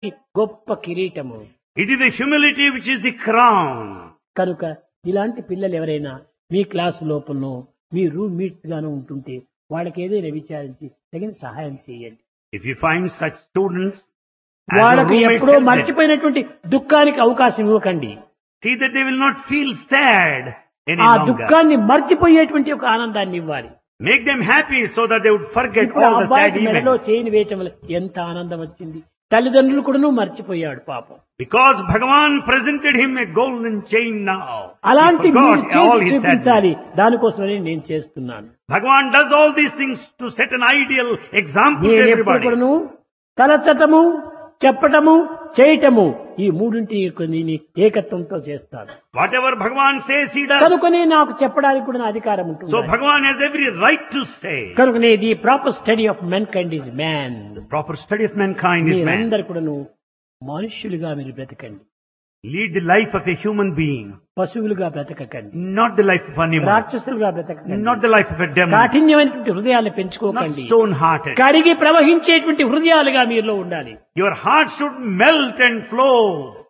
గొప్ప కిరీటము It is the humility which is the crown. కనుక ఇలాంటి పిల్లలు ఎవరైనా మీ క్లాసు లోపలనో మీ రూమ్ మీట్స్ గాను ఉంటుంటే వాళ్ళకి ఏదైనా విచారించి తగిన సహాయం చేయండి If you find such students, as your వాళ్ళకి roommates, ఎప్పుడో help them. మర్చిపోయినటువంటి దుఃఖానికి అవకాశం ఇవ్వకండి see that they will not feel sad any ఆ longer. దుఃఖాన్ని మర్చిపోయేటువంటి ఒక ఆనందాన్ని ఇవ్వాలి Make them happy so that they would forget ఇప్పుడు ఆ all the sad అబ్బాయికి మెడలో events. చేయని వేయటం వల్ల ఎంత ఆనందం వచ్చింది తల్లిదండ్రులు కూడా మర్చిపోయాడు పాపం Because Bhagavan presented him a golden chain now. అలాంటి he మీరు forgot all చేసి his sadness. చూపించాలి దానికోసమని నేను చేస్తున్నాను Bhagavan does all these things to set an ideal example to నేను ఎప్పుడు everybody. కూడాను తలచటము చెప్పటము చేయటము ఈ మూడింటి కొన్ని ఏకత్వంతో చేస్తాను Whatever Bhagavan says, he does. కనుకనే నాకు చెప్పడానికి కూడా నా అధికారం ఉంటుంది So Bhagavan has every right to say. కనుకనే the proper study of mankind is man Proper study of mankind is man. మీరందరు కూడాను మనుష్యులుగా మీరు బ్రతకండి Lead the life of a human being, పశువులుగా బ్రతకకండి not the life of an animal, రాక్షసులుగా బ్రతకకండి not the life of a demon, కాఠిన్యమైనటువంటి హృదయాన్ని not పెంచుకోకండి stone-hearted. కరిగి ప్రవహించేటువంటి హృదయాలుగా మీలో ఉండాలి Your heart should melt and flow.